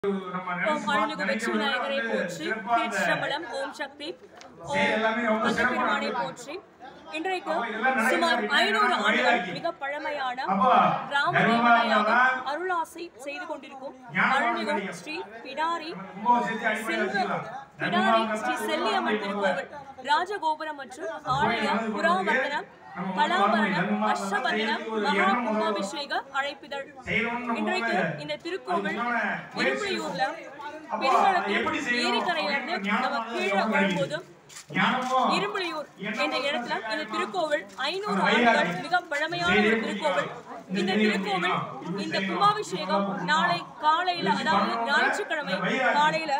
ஓம் அருள்மிகு வெற்றி விநாயகரை போற்றி திருச்சிற்றம்பலம் ஓம் சக்தி ஓம் பஞ்சபெருமானை போற்றி இன்றைக்கு சுமார் ஐநூறு ஆண்டுகள் மிக பழமையான ராம தேவதையாக அருளாசை செய்து கொண்டிருக்கும் அருள்மிகு ஸ்ரீ பிடாரி செல்வ பிடாரி ஸ்ரீ செல்லியம்மன் திருக்கோவில் ராஜகோபுரம் மற்றும் ஆலய புறாவர்த்தனம் கலாபரணம் அஷ்டபந்தனம் மகா கும்பாபிஷேக அழைப்பிதழ் இன்றைக்கு இந்த திருக்கோவில் இரும்புலியூர்ல பெருங்களத்தில் ஏரிக்கரையில இருந்து நம்ம கீழே வரும்போது இரும்புலியூர் என்ற இடத்துல இந்த திருக்கோவில் ஐநூறு ஆண்டுகள் மிக பழமையான ஒரு திருக்கோவில் இந்த திருக்கோவில் இந்த கும்பாபிஷேகம் நாளை காலையில அதாவது ஞாயிற்றுக்கிழமை காலையில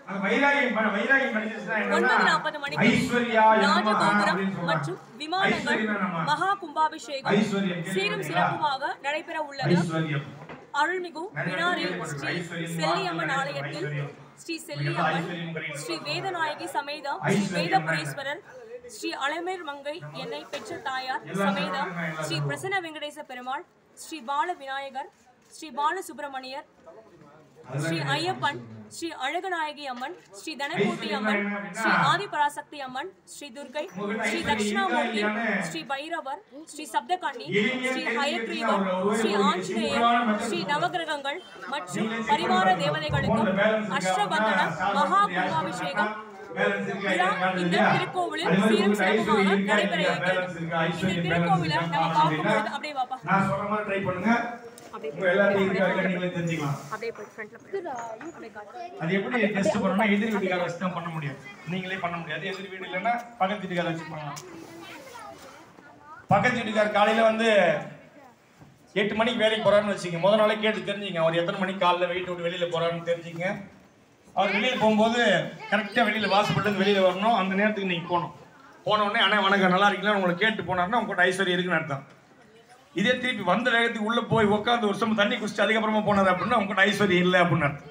ஒன்பது நாற்பது மணிக்கு ராஜகோபுரம் மற்றும் விமானங்கள் மகா கும்பாபிஷேகம் சீரும் சிறப்புமாக நடைபெற உள்ளது அருள்மிகு வினாரி ஸ்ரீ செல்லியம்மன் ஆலயத்தில் ஸ்ரீ செல்லியம்மன் ஸ்ரீ வேதநாயகி சமேதம் ஸ்ரீ வேதபுரீஸ்வரர் ஸ்ரீ அலமேர் மங்கை என்னை பெற்ற தாயார் சமேதம் ஸ்ரீ பிரசன்ன வெங்கடேச பெருமாள் ஸ்ரீ பால விநாயகர் ஸ்ரீ பால சுப்பிரமணியர் ஸ்ரீ ஐயப்பன் ஸ்ரீ அழகநாயகி அம்மன் ஸ்ரீ தனமூர்த்தி அம்மன் ஸ்ரீ ஆதிபராசக்தி அம்மன் ஸ்ரீ துர்கை ஸ்ரீ தட்சிணாமூர்த்தி ஸ்ரீ பைரவர் ஸ்ரீ சப்தகண்ணி ஸ்ரீ ஹயக்ரீவர் ஸ்ரீ ஆஞ்சநேயர் ஸ்ரீ நவகிரகங்கள் மற்றும் பரிவார தேவதைகளுக்கும் அஷ்டபந்தன மகா கும்பாபிஷேகம் விழா இந்த திருக்கோவிலில் சீரும் சிறப்புமாக நடைபெற இருக்கிறது இந்த திருக்கோவிலை நம்ம பார்க்கும்பொழுது அப்படியே வாப்பா நான் சொல்ற மாதிரி ட்ரை பண்ணுங்க உங்க எல்லாத்தையும் இருக்க நீங்களே தெரிஞ்சுக்கலாம் அப்படியே போய் ஃப்ரண்ட்ல அப்படியே காட்டு அது எப்படி டெஸ்ட் பண்ணணும்னா எதிர் வீட்டுக்கார வச்சு தான் பண்ண முடியும் நீங்களே பண்ண முடியாது எதிர் வீடு இல்லைன்னா பக்கத்து வீட்டுக்கார வச்சு பண்ணலாம் பக்கத்து வீட்டுக்கார காலையில வந்து எட்டு மணிக்கு வேலைக்கு போறாருன்னு வச்சுங்க முத நாளே கேட்டு தெரிஞ்சுங்க அவர் எத்தனை மணிக்கு காலைல வீட்டு விட்டு வெளியில போறாருன்னு தெரிஞ்சுங்க அவர் வெளியில போகும்போது கரெக்டா வெளியில வாசப்பட்டு இருந்து வெளியில வரணும் அந்த நேரத்துக்கு நீங்க போகணும் போன உடனே அண்ணா வணக்கம் நல்லா இருக்கீங்களா உங்களை கேட்டு போனாருன்னா உங்கள்கிட்ட ஐஸ்வர்யம் இருக்குன்னு அர்த்தம் இதே திருப்பி வந்த வேகத்துக்கு உள்ள போய் உட்காந்து ஒரு சமயம் தண்ணி குடிச்சு அதுக்கப்புறமா போனார் அப்படின்னா உங்கள்கிட்ட ஐஸ்வர்யம் இல்லை அப்படின்னு அர்த்தம்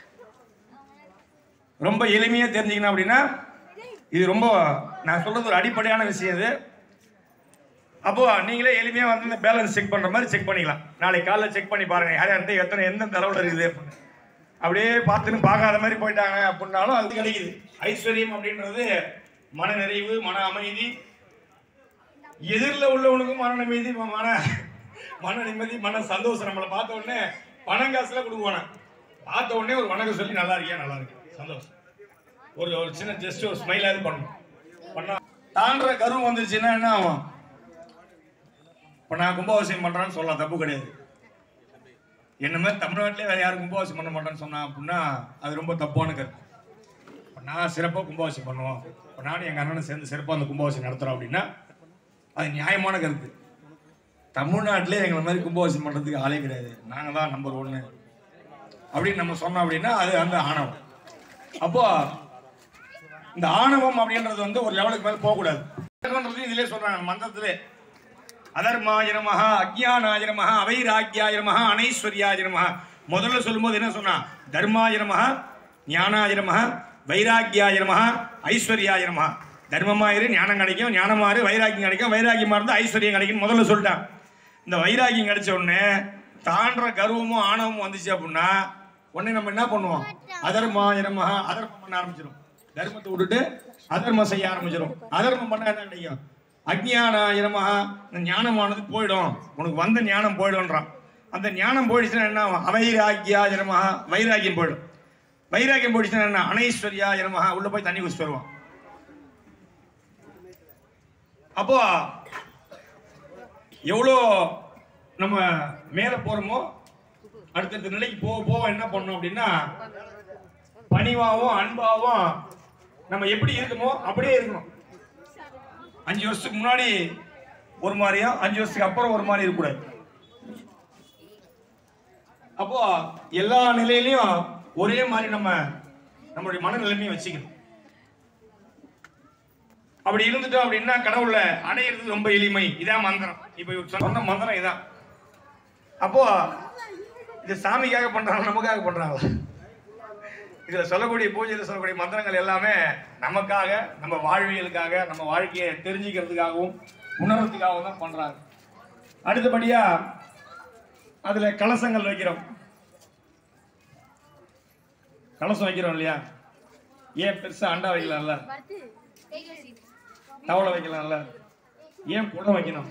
ரொம்ப எளிமையா தெரிஞ்சுக்கணும் அப்படின்னா இது ரொம்ப நான் சொல்றது ஒரு அடிப்படையான விஷயம் இது அப்போ நீங்களே எளிமையா வந்து இந்த பேலன்ஸ் செக் பண்ற மாதிரி செக் பண்ணிக்கலாம் நாளைக்கு காலைல செக் பண்ணி பாருங்க யார் யார்கிட்ட எத்தனை எந்த அளவுல இருக்குது அப்படின்னு அப்படியே பார்த்துன்னு பார்க்காத மாதிரி போயிட்டாங்க அப்படின்னாலும் அது கிடைக்குது ஐஸ்வர்யம் அப்படின்றது மன நிறைவு மன அமைதி எதிரில் உள்ளவனுக்கும் மன நிம்மதி மன மன நிம்மதி மன சந்தோஷம் நம்மளை பார்த்த உடனே பணம் காசுல கொடுக்குவானே பார்த்த உடனே ஒரு வணக்கம் சொல்லி நல்லா இருக்கியா நல்லா இருக்கு சந்தோஷம் ஒரு ஒரு சின்ன ஜஸ்ட் ஒரு ஸ்மைலாவது பண்ணணும் பண்ணா தாண்டுற கருவம் வந்துருச்சுன்னா என்ன ஆகும் இப்போ நான் கும்பாபிஷேகம் பண்றேன்னு சொல்லலாம் தப்பு கிடையாது என்ன மாதிரி தமிழ்நாட்டிலே வேற யாரும் கும்பாபிஷேகம் பண்ண மாட்டேன்னு சொன்னா அப்படின்னா அது ரொம்ப தப்பான கருத்து இப்போ நான் சிறப்பாக கும்பாபிஷேகம் பண்ணுவோம் இப்போ நானும் எங்கள் அண்ணனும் சேர்ந்து சிறப்பாக அந்த கும்பாபிஷேகம் நடத்துகிறோம் அப்படின்னா அது நியாயமான கருத்து தமிழ்நாட்டிலே எங்களை மாதிரி கும்பாபிஷேகம் பண்ணுறதுக்கு ஆளே கிடையாது நாங்கள் தான் நம்பர் ஒன்று அப்படின்னு நம்ம சொன்னோம் அப்படின்னா அது அந்த ஆணவம் அப்போ இந்த ஆணவம் அப்படின்றது வந்து ஒரு லெவலுக்கு மேலே போகக்கூடாது இதிலே சொல்றாங்க மந்திரத்திலே அதர்மாய நமஹ அக்ஞானாய நமஹ அவைராக்கியாய நமஹ அனைஸ்வர்யாய நமஹ முதல்ல சொல்லும்போது என்ன சொன்னா தர்மாய நமஹ ஞானாய நமஹ வைராக்கியாய நமஹ ஐஸ்வர்யாய நமஹ தர்மமாயிரு ஞானம் கிடைக்கும் ஞானமாறு வைராக்கியம் கிடைக்கும் வைராக்கியமா இருந்தா ஐஸ்வர்யம் கிடைக்கும் முதல்ல சொல்லிட்டான் இந்த வைராக்கியம் கிடைச்ச உடனே தாண்டுற கர்வமும் ஆணவமும் வந்துச்சு அப்படின்னா உடனே நம்ம என்ன பண்ணுவோம் அதர்மாய நமஹ அதர்மம் பண்ண ஆரம்பிச்சிடும் தர்மத்தை விட்டுட்டு அதர்மம் செய்ய ஆரம்பிச்சிடும் அதர்மம் பண்ணா என்ன கிடைக்கும் அக்ஞானாயிரமாக இந்த ஞானமானது போயிடும் உனக்கு வந்த ஞானம் போயிடும்ன்றான் அந்த ஞானம் போயிடுச்சுன்னா என்ன ஆகும் அவைராக்கியாயிரமாக வைராக்கியம் போயிடும் வைராக்கியம் போயிடுச்சுன்னா என்ன அனைஸ்வர்யாயிரமாக உள்ள போய் தண்ணி குடிச்சு வருவான் அப்போ எவ்வளோ நம்ம மேலே போகிறோமோ அடுத்தடுத்த நிலைக்கு போக போக என்ன பண்ணோம் அப்படின்னா பணிவாகவும் அன்பாகவும் நம்ம எப்படி இருக்கணுமோ அப்படியே இருக்கணும் அஞ்சு வருஷத்துக்கு முன்னாடி ஒரு மாதிரியும் அஞ்சு வருஷத்துக்கு அப்புறம் ஒரு மாதிரி இருக்கக்கூடாது அப்போ எல்லா நிலையிலையும் ஒரே மாதிரி நம்ம நம்மளுடைய மனநிலைமையை வச்சுக்கணும் அப்படி இருந்துட்டோம் அப்படின்னா கடவுள அடையிறது ரொம்ப எளிமை இதான் மந்திரம் இப்ப இவர் சொன்ன மந்திரம் இதான் அப்போ இது சாமிக்காக பண்றாங்க நமக்காக பண்றாங்களா இதுல சொல்லக்கூடிய பூஜையில் சொல்லக்கூடிய மந்திரங்கள் எல்லாமே நமக்காக நம்ம வாழ்வியலுக்காக நம்ம வாழ்க்கையை தெரிஞ்சுக்கிறதுக்காகவும் உணர்றதுக்காகவும் தான் பண்றாங்க அடுத்தபடியா அதுல கலசங்கள் வைக்கிறோம் கலசம் வைக்கிறோம் இல்லையா ஏன் பெருசா அண்டா வைக்கலாம்ல தவளை வைக்கலாம்ல ஏன் குடம் வைக்கணும்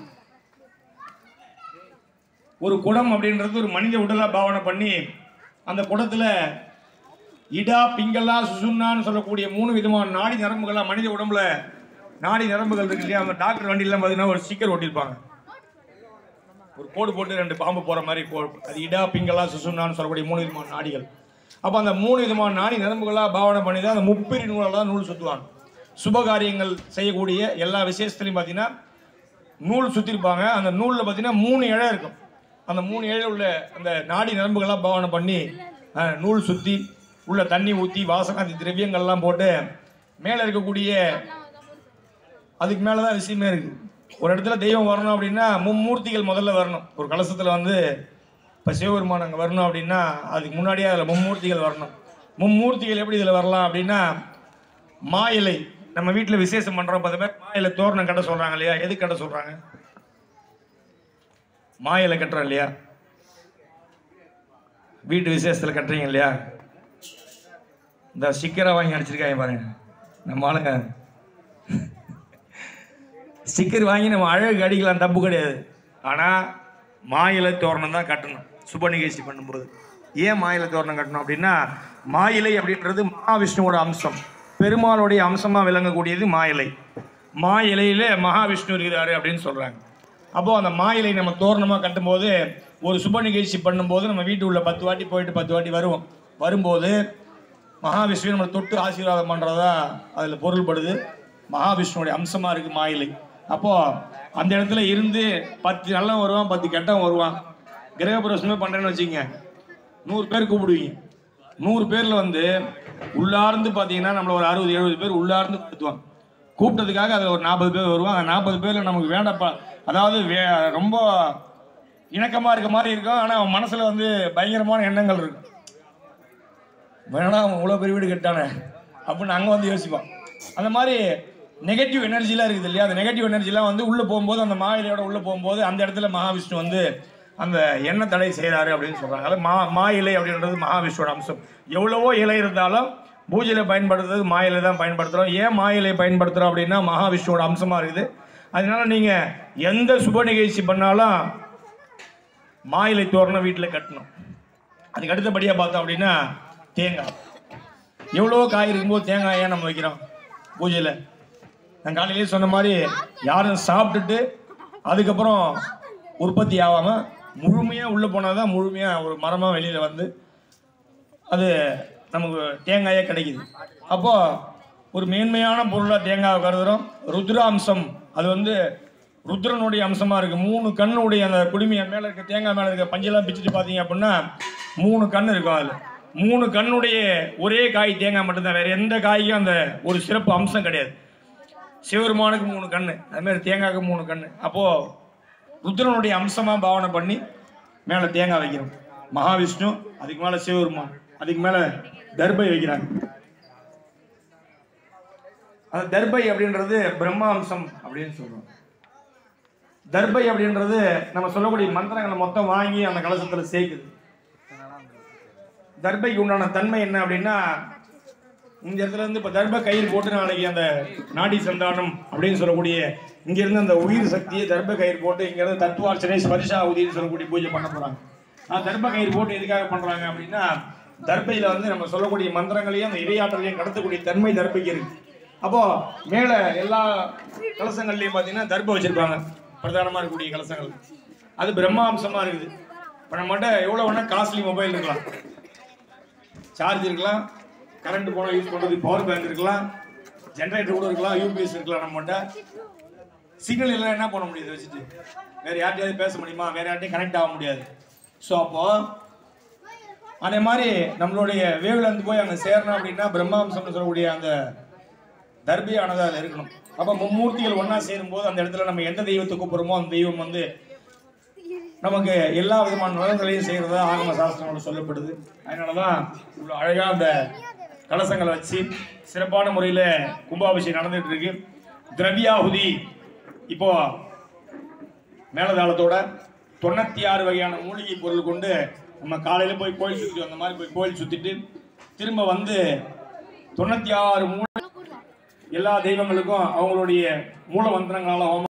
ஒரு குடம் அப்படின்றது ஒரு மனித உடலா பாவனை பண்ணி அந்த குடத்துல இடா பிங்களா சுசுன்னான்னு சொல்லக்கூடிய மூணு விதமான நாடி நரம்புகளா மனித உடம்புல நாடி நரம்புகள் இருக்கு இல்லையா அந்த டாக்டர் வண்டியில பார்த்தீங்கன்னா ஒரு ஸ்டிக்கர் ஒட்டியிருப்பாங்க ஒரு கோடு போட்டு ரெண்டு பாம்பு போற மாதிரி கோ- அது இடா பிங்களா சுசுன்னான்னு சொல்லக்கூடிய மூணு விதமான நாடிகள் அப்போ அந்த மூணு விதமான நாடி நரம்புகளா பாவனை பண்ணி தான் அந்த முப்பிரி நூலால் தான் நூல் சுற்றுவாங்க சுபகாரியங்கள் செய்யக்கூடிய எல்லா விசேஷத்துலையும் பார்த்தீங்கன்னா நூல் சுற்றிருப்பாங்க அந்த நூலில் பார்த்தீங்கன்னா மூணு இழை இருக்கும் அந்த மூணு இழை உள்ள அந்த நாடி நரம்புகள்லாம் பாவனை பண்ணி அஹ், நூல் சுற்றி உள்ள தண்ணி ஊற்றி வாசகாந்தி திரவியங்கள்லாம் போட்டு மேலே இருக்கக்கூடிய அதுக்கு மேலே தான் விஷயமே இருக்குது ஒரு இடத்துல தெய்வம் வரணும் அப்படின்னா மும்மூர்த்திகள் முதல்ல வரணும் ஒரு கலசத்தில் வந்து இப்போ சிவபெருமான் அங்கே வரணும் அப்படின்னா அதுக்கு முன்னாடியே அதில் மும்மூர்த்திகள் வரணும் மும்மூர்த்திகள் எப்படி இதில் வரலாம் அப்படின்னா மா இலை நம்ம வீட்டில் விசேஷம் பண்ணுறோம் பத்து பேர் மா இலை தோரணம் கட்ட சொல்கிறாங்க இல்லையா எது கட்ட சொல்கிறாங்க மா இலை கட்டுறோம் இல்லையா வீட்டு விசேஷத்தில் கட்டுறீங்க இல்லையா இந்த ஸ்டிக்கரை வாங்கி அடிச்சிருக்காங்க பாருங்க நம்ம ஆளுங்க ஸ்டிக்கர் வாங்கி நம்ம அழகு அடிக்கலாம் தப்பு கிடையாது ஆனால் மாயிலை தோரணம் தான் கட்டணும் சுப நிகழ்ச்சி பண்ணும்போது ஏன் மாயிலை தோரணம் கட்டணும் அப்படின்னா மாயிலை அப்படின்றது மகாவிஷ்ணுவோட அம்சம் பெருமாளுடைய அம்சமாக விளங்கக்கூடியது மாயிலை மா இலையில மகாவிஷ்ணு இருக்கிறாரு அப்படின்னு சொல்கிறாங்க அப்போது அந்த மா இலை நம்ம தோரணமாக கட்டும்போது ஒரு சுப நிகழ்ச்சி பண்ணும்போது நம்ம வீட்டு உள்ள பத்து வாட்டி போயிட்டு பத்து வாட்டி வருவோம் வரும்போது மகாவிஷ்ணு நம்மளை தொட்டு ஆசீர்வாதம் பண்ணுறதா அதில் பொருள்படுது மகாவிஷ்ணுவோடைய அம்சமாக இருக்குது மாயிலை அப்போது அந்த இடத்துல இருந்து பத்து நல்லவன் வருவான் பத்து கெட்டவன் வருவான் கிரகப்பிரவேசமே பண்ணுறேன்னு வச்சுக்கங்க நூறு பேர் கூப்பிடுவீங்க நூறு பேரில் வந்து உள்ளார்ந்து பார்த்தீங்கன்னா நம்மள ஒரு அறுபது எழுபது பேர் உள்ளார்ந்து படுத்துவாங்க கூப்பிட்டதுக்காக அதில் ஒரு நாற்பது பேர் வருவாங்க நாற்பது பேரில் நமக்கு வேண்டப்பா அதாவது வே ரொம்ப இணக்கமாக இருக்க மாதிரி இருக்கும் ஆனால் அவன் மனசில் வந்து பயங்கரமான எண்ணங்கள் இருக்கும் வேணா அவன் இவ்வளோ பெரிய வீடு கட்டானே அப்படின்னு அங்கே வந்து யோசிப்பான் அந்த மாதிரி நெகட்டிவ் எனர்ஜிலாம் இருக்குது இல்லையா அந்த நெகட்டிவ் எனர்ஜிலாம் வந்து உள்ளே போகும்போது அந்த மாயிலையோட உள்ளே போகும்போது அந்த இடத்துல மகாவிஷ்ணு வந்து அந்த எண்ணெய் தடை செய்கிறாரு அப்படின்னு சொல்கிறாங்க அதாவது மா மா இலை அப்படின்றது மகாவிஷ்ணுவோட அம்சம் எவ்வளவோ இலை இருந்தாலும் பூஜையில் பயன்படுத்துறது மா இலை தான் பயன்படுத்துகிறோம் ஏன் மா இலை பயன்படுத்துகிறோம் அப்படின்னா மகாவிஷ்ணுவோட அம்சமாக இருக்குது அதனால நீங்கள் எந்த சுப நிகழ்ச்சி பண்ணாலும் மா இலை தோரணம் வீட்டில் கட்டணும் அதுக்கு அடுத்தபடியாக பார்த்தோம் அப்படின்னா தேங்காய் எவ்வளோ காய் இருக்கும்போது தேங்காய் ஏன் நம்ம வைக்கிறோம் பூஜையில் நான் காலையிலேயே சொன்ன மாதிரி யாரும் சாப்பிட்டுட்டு அதுக்கப்புறம் உற்பத்தி ஆகாமல் முழுமையாக உள்ளே போனால் தான் முழுமையாக ஒரு மரமாக வெளியில் வந்து அது நமக்கு தேங்காயே கிடைக்குது அப்போது ஒரு மேன்மையான பொருளாக தேங்காய் கருதுகிறோம் ருத்ராம்சம் அது வந்து ருத்ரனுடைய அம்சமாக இருக்குது மூணு கண்ணுடைய அந்த குடுமையை மேலே இருக்க தேங்காய் மேலே இருக்க பஞ்செல்லாம் பிச்சுட்டு பார்த்தீங்க அப்படின்னா மூணு கண் இருக்கும் அதில் மூணு கண்ணுடைய ஒரே காய் தேங்காய் மட்டும்தான் வேறு எந்த காய்க்கும் அந்த ஒரு சிறப்பு அம்சம் கிடையாது சிவருமானுக்கு மூணு கண்ணு அது மாதிரி தேங்காய்க்கு மூணு கண்ணு அப்போது ருத்ரனுடைய அம்சமாக பாவனை பண்ணி மேலே தேங்காய் வைக்கிறோம் மகாவிஷ்ணு அதுக்கு மேலே சிவபெருமான் அதுக்கு மேலே தர்பை வைக்கிறாங்க அந்த தர்பை அப்படின்றது பிரம்ம அம்சம் அப்படின்னு சொல்றோம் தர்பை அப்படின்றது நம்ம சொல்லக்கூடிய மந்திரங்களை மொத்தம் வாங்கி அந்த கலசத்துல சேர்க்குது தர்பைக்கு உண்டான தன்மை என்ன அப்படின்னா இந்த இடத்துல இருந்து இப்போ தர்ப கயிறு போட்டு நாளைக்கு அந்த நாடி சந்தானம் அப்படின்னு சொல்லக்கூடிய இங்கிருந்து அந்த உயிர் சக்தியை தர்ப கயிறு போட்டு இங்கிருந்து தத்துவார்ச்சனை ஸ்பரிசா உதின்னு சொல்லக்கூடிய பூஜை பண்ண போறாங்க ஆஹ் தர்ப கயிறு போட்டு எதுக்காக பண்றாங்க அப்படின்னா தர்பையில வந்து நம்ம சொல்லக்கூடிய மந்திரங்களையும் அந்த இரையாற்றலையும் கடத்தக்கூடிய தன்மை தர்பைக்கு இருக்கு அப்போ மேல எல்லா கலசங்கள்லயும் பார்த்தீங்கன்னா தர்பை வச்சிருப்பாங்க பிரதானமா இருக்கக்கூடிய கலசங்கள் அது பிரம்மாம்சமா இருக்குது இப்போ நம்மகிட்ட எவ்வளோ வேணா காஸ்ட்லி மொபைல் இருக்கலாம் சார்ஜ் இருக்கலாம் கரண்ட் போனால் யூஸ் பண்ணுறதுக்கு பவர் பேங்க் இருக்கலாம் ஜென்ரேட்டர் கூட இருக்கலாம் யூபிஎஸ் இருக்கலாம் நம்மகிட்ட சிக்னல் எல்லாம் என்ன பண்ண முடியுது வச்சுட்டு வேற யார்ட்டையாவது பேச முடியுமா வேற யார்ட்டையும் கனெக்ட் ஆக முடியாது ஸோ அப்போ அதே மாதிரி நம்மளுடைய வேவ்லேருந்து போய் அங்கே சேரணும் அப்படின்னா பிரம்மாம்சம்னு சொல்லக்கூடிய அந்த தர்பியானது அதில் இருக்கணும் அப்போ மும்மூர்த்திகள் ஒன்றா சேரும்போது அந்த இடத்துல நம்ம எந்த தெய்வத்தை கூப்பிடுறோமோ அந்த தெய்வம் வந்து நமக்கு எல்லா விதமான நலன்களையும் செய்கிறதா ஆகம சாஸ்திரங்களோட சொல்லப்படுது அதனால தான் இவ்வளோ அழகாக அந்த கலசங்களை வச்சு சிறப்பான முறையில் கும்பாபிஷேகம் நடந்துட்டு இருக்கு திரவியாகுதி இப்போ மேலதாளத்தோட தொண்ணூற்றி ஆறு வகையான மூலிகை பொருள் கொண்டு நம்ம காலையில் போய் கோயில் சுற்றிட்டு வந்த மாதிரி போய் கோயில் சுற்றிட்டு திரும்ப வந்து தொண்ணூத்தி ஆறு மூல எல்லா தெய்வங்களுக்கும் அவங்களுடைய மூல மந்திரங்களால ஹோமம்